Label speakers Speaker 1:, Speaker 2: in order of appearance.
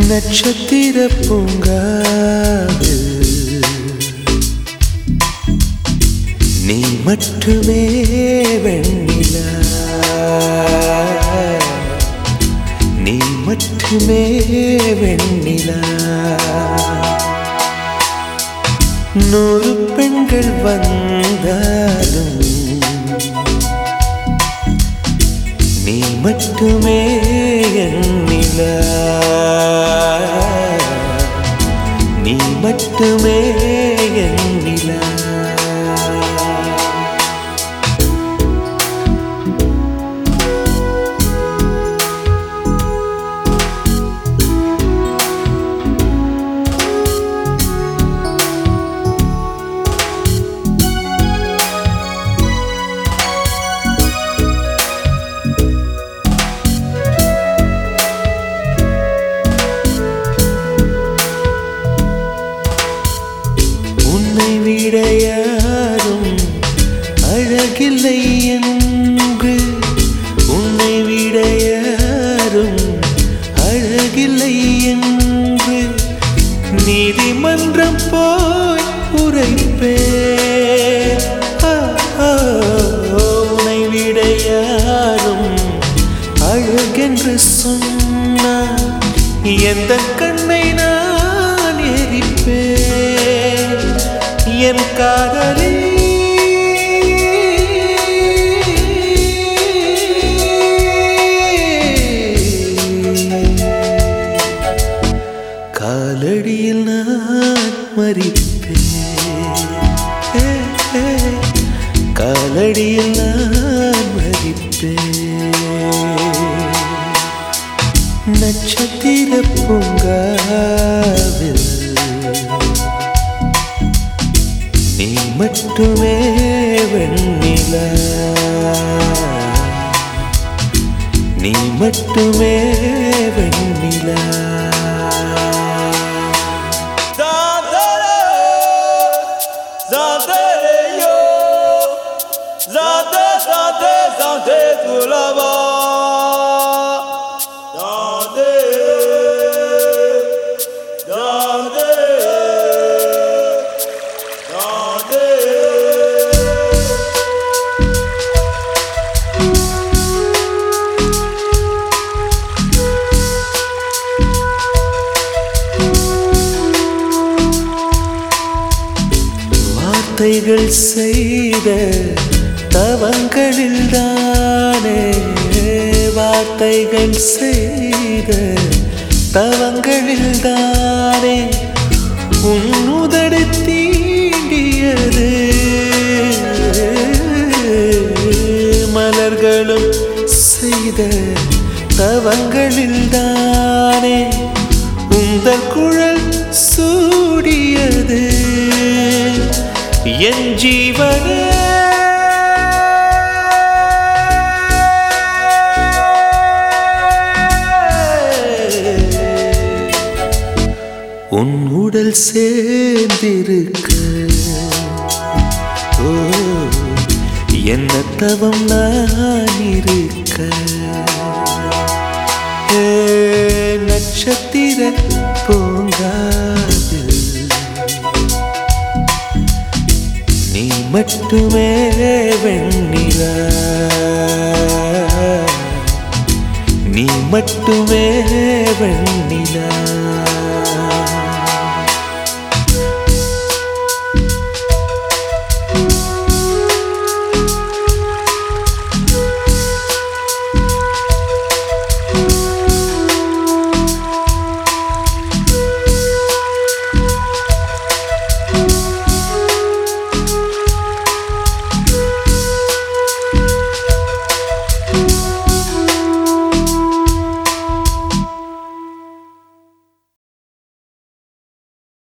Speaker 1: நட்சத்திர பூங்காவில் நீ மட்டுமே வெண்ணிலா நீ மட்டுமே வெண்ணிலா நூறு பெண்கள் வந்தாலும் நீ மட்டுமே என் நிலா நீ மட்டுமே என் நிலா உன்னை விட யாரும் அழகில்லை என்று உன்னை விட யாரும் அழகில்லை என்று நீதிமன்றம் போய் உரைப்பே உன்னை விட யாரும் அழகென்று சொன்னார் எந்த கண்ணை நான் எரிப்பேன் என் காதலி காலடியில் நான் மறிப்பேன் ஏ, ஏ, காலடியில் நான் மறிப்பேன் நட்சத்திர பூங்காவில் நீ மட்டுமே வெண்ணிலா நீ மட்டுமே வெண்ணிலா
Speaker 2: Zante yo, zante zante zante tout là-bas. Zante, zante, zante.
Speaker 1: வார்த்தைகள் செய்த தவங்களில் தானே வார்த்தைகள் செய்த தவங்களில் தானே உன்னுதடு தீண்டியது மலர்களும் செய்த தவங்களில் தானே உந்தல் குழல் சூடியது என் ஜீவனே உன் உடல் சேர்ந்திருக்க ஓ என்ன தவம் நான் இருக்க ஏ, நட்சத்திர பூங்காது நீ மட்டுமே வெண்ணிலா நீ மட்டுமே வெண்ணிலா